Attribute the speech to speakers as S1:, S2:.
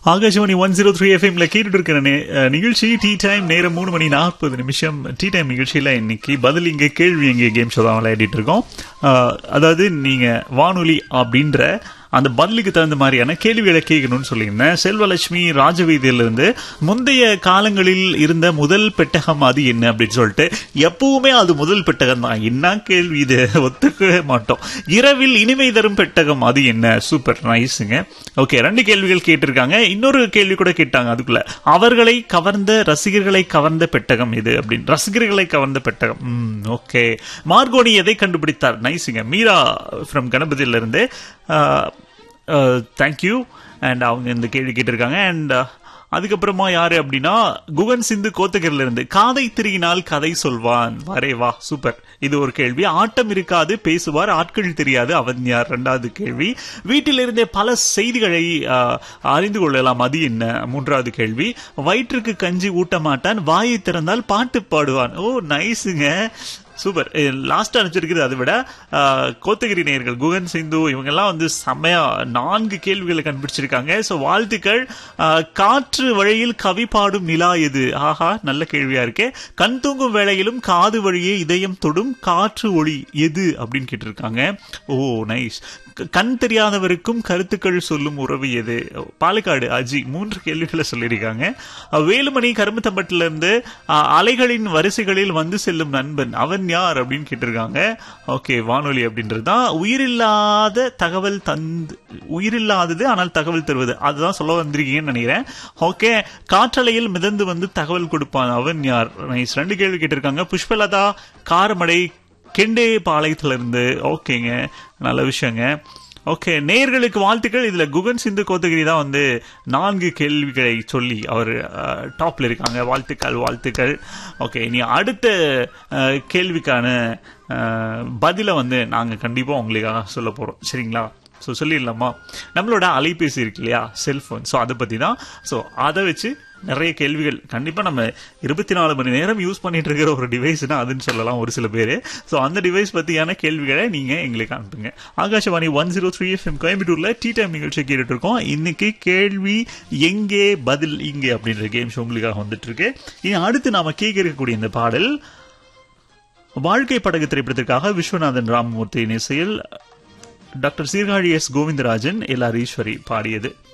S1: Akashvani one zero three எஃப்எம்ல கேட்டுட்டு இருக்கிற நே- அஹ், நிகழ்ச்சி டீ டைம் நேரம் மூணு மணி நாற்பது நிமிஷம் டீ டைம் நிகழ்ச்சியில இன்னைக்கு பதில் இங்கே கேள்வி எங்கே கேம் ஷோ தான் விளையாடிட்டு இருக்கோம் அஹ், அதாவது நீங்க வானொலி அப்படின்ற அந்த பதிலுக்கு தகுந்த மாதிரியான கேள்விகளை கேட்கணும்னு சொல்லியிருந்தேன் செல்வலட்சுமி ராஜவீதியிலிருந்து முந்தைய காலங்களில் இருந்த முதல் பெட்டகம் அது என்ன அப்படின்னு சொல்லிட்டு எப்பவுமே அது முதல் பெட்டகம் தான் என்ன கேள்வி இது ஒத்துக்கவே மாட்டோம் இரவில் இனிமை தரும் பெட்டகம் அது என்ன சூப்பர் நைஸுங்க ஓகே ரெண்டு கேள்விகள் கேட்டிருக்காங்க இன்னொரு கேள்வி கூட கேட்டாங்க அதுக்குள்ள அவர்களை கவர்ந்த ரசிகர்களை கவர்ந்த பெட்டகம் இது அப்படின்னு ரசிகர்களை கவர்ந்த பெட்டகம் ஓகே மார்கோனி எதை கண்டுபிடித்தார் நைஸுங்க மீரா ஃப்ரம் கணபதியில இருந்து தேங்க்யூ அண்ட் அவங்க இந்த கேள்வி கேட்டிருக்காங்க அண்ட் அதுக்கப்புறமா யாரு அப்படின்னா குகன் சிந்து கோத்தகிரில இருந்து காதை திருகினால் கதை சொல்வான் வரே வா சூப்பர் இது ஒரு கேள்வி ஆட்டம் இருக்காது பேசுவார் ஆட்கள் தெரியாது அவன் யார் ரெண்டாவது கேள்வி வீட்டிலிருந்தே பல செய்திகளை ஆஹ், அறிந்து கொள்ளலாம் அது என்ன மூன்றாவது கேள்வி வயிற்றுக்கு கஞ்சி ஊட்ட மாட்டான் வாயை திறந்தால் பாட்டு பாடுவான் ஓ நைஸுங்க சூப்பர் லாஸ்ட் அனுப்பிச்சிருக்குது அதை விட ஆஹ், கோத்தகிரி நேயர்கள் குகன் சிந்து இவங்கெல்லாம் வந்து செம்மையா நான்கு கேள்விகளை கண்டுபிடிச்சிருக்காங்க ஸோ வாழ்த்துக்கள் ஆஹ், காற்று வழியில் கவி பாடும் நிலா எது ஆஹா நல்ல கேள்வியா இருக்கே கண் தூங்கும் வேளையிலும் காது வழியே இதயம் தொடும் காற்று ஒளி எது அப்படின்னு கேட்டிருக்காங்க ஓ நைஸ் கண் தெரியாதவருக்கும் கருத்துக்கள் சொல்லும் உறவு எது பாலக்காடு அஜி மூன்று கேள்விகளை சொல்லியிருக்காங்க அஹ், வேலுமணி கரும்புத்தம்பட்டில இருந்து அஹ், அலைகளின் வரிசைகளில் வந்து செல்லும் நண்பன் அவன் யார் அப்படின்னு கேட்டிருக்காங்க ஓகே வானொலி அப்படின்றது தான் உயிரில்லாத தகவல் தந்து உயிரில்லாதது ஆனால் தகவல் தருவது அதுதான் சொல்ல வந்திருக்கீங்கன்னு நினைக்கிறேன் ஓகே காற்றலையில் மிதந்து வந்து தகவல் கொடுப்பான் அவன் யார் நைஸ் ரெண்டு கேள்வி கேட்டிருக்காங்க புஷ்பலதா காரமடை கெண்டே பாளையத்துல இருந்து ஓகேங்க நல்ல விஷயங்க ஓகே நேயர்களுக்கு வாழ்த்துக்கள் இதுல குகன் சிந்து கோத்தகிரி தான் வந்து நான்கு கேள்விகளை சொல்லி அவர் டாப்ல இருக்காங்க வாழ்த்துக்கள் வாழ்த்துக்கள் ஓகே இனி அடுத்த அஹ், கேள்விக்கான அஹ், பதிலை வந்து நாங்க கண்டிப்பா உங்களுக்காக சொல்ல போறோம் சரிங்களா ஸோ சொல்லிடலாமா நம்மளோட அலைபேசி இருக்கு இல்லையா செல்போன் ஸோ அதை பற்றி தான் ஸோ அதை வச்சு நிறைய கேள்விகள் கண்டிப்பாக நம்ம இருபத்தி நாலு மணி நேரம் யூஸ் பண்ணிட்டு இருக்கிற ஒரு டிவைஸ்னா அதுன்னு சொல்லலாம் ஒரு சில பேர் ஸோ அந்த டிவைஸ் பற்றியான கேள்விகளை நீங்கள் எங்களுக்கு அனுப்புங்க Akashvani one zero three F M கோயம்புத்தூரில் டீ டைம் நிகழ்ச்சி கேட்டுட்டு இருக்கோம் இன்னைக்கு கேள்வி எங்கே பதில் இங்கே அப்படின்ற கேம் ஷோ உங்களுக்காக வந்துட்டு இருக்கு இனி அடுத்து நாம கேட்க இருக்கக்கூடிய இந்த பாடல் வாழ்க்கை படகு திரைப்படத்திற்காக விஸ்வநாதன் ராமமூர்த்தியின் இசையில் doctor Sirkazhi S Govindarajan L R Eswari பாடியது